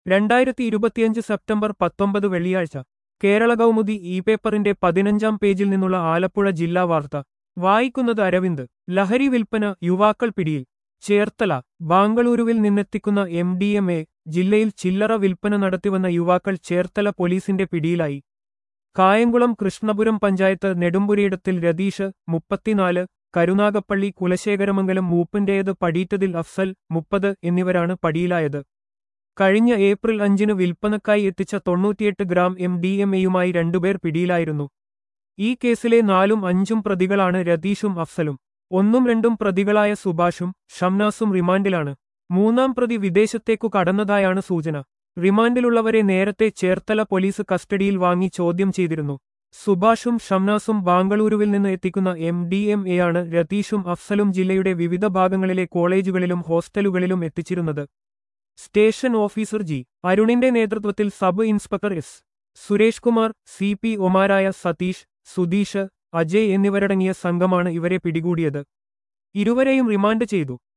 രണ്ടായിരത്തി ഇരുപത്തിയഞ്ച് സെപ്റ്റംബർ പത്തൊമ്പത് വെള്ളിയാഴ്ച കേരള കൗമുദി ഇ പേപ്പറിന്റെ പതിനഞ്ചാം പേജിൽ നിന്നുള്ള ആലപ്പുഴ ജില്ലാ വാർത്ത വായിക്കുന്നത് അരവിന്ദ് ലഹരി വിൽപ്പന യുവാക്കൾ പിടിയിൽ ചേർത്തല ബാംഗ്ലൂരുവിൽ നിന്നെത്തിക്കുന്ന എം ഡി എം എ ജില്ലയിൽ ചില്ലറ വിൽപ്പന നടത്തിവന്ന യുവാക്കൾ ചേർത്തല പോലീസിന്റെ പിടിയിലായി കായംകുളം കൃഷ്ണപുരം പഞ്ചായത്ത് നെടുമ്പുരയിടത്തിൽ രതീഷ് മുപ്പത്തിനാല് കരുനാഗപ്പള്ളി കുലശേഖരമംഗലം മൂപ്പിന്റേത് പടീറ്റതിൽ അഫ്സൽ മുപ്പത് എന്നിവരാണ് പടിയിലായത് കഴിഞ്ഞ ഏപ്രിൽ അഞ്ചിന് വിൽപ്പനക്കായി എത്തിച്ച തൊണ്ണൂറ്റിയെട്ട് ഗ്രാം എം ഡി എം എയുമായി രണ്ടുപേർ പിടിയിലായിരുന്നു ഈ കേസിലെ നാലും അഞ്ചും പ്രതികളാണ് രതീഷും അഫ്സലും ഒന്നും രണ്ടും പ്രതികളായ സുഭാഷും ഷംനാസും റിമാൻഡിലാണ് മൂന്നാം പ്രതി വിദേശത്തേക്കു കടന്നതായാണ് സൂചന റിമാൻഡിലുള്ളവരെ നേരത്തെ ചേർത്തല പോലീസ് കസ്റ്റഡിയിൽ വാങ്ങി ചോദ്യം ചെയ്തിരുന്നു സുഭാഷും ഷംനാസും ബാംഗ്ലൂരുവിൽ നിന്ന് എത്തിക്കുന്ന എം ഡി എം എയാണ് രതീഷും അഫ്സലും ജില്ലയുടെ വിവിധ ഭാഗങ്ങളിലെ കോളേജുകളിലും ഹോസ്റ്റലുകളിലും എത്തിച്ചിരുന്നത് സ്റ്റേഷൻ ഓഫീസർ ജി അരുണിന്റെ നേതൃത്വത്തിൽ sub inspector S Suresh Kumar C P ഒമാരായ സതീഷ് സുധീഷ് അജയ് എന്നിവരടങ്ങിയ സംഘമാണ് ഇവരെ പിടികൂടിയത് ഇരുവരെയും റിമാൻഡ് ചെയ്തു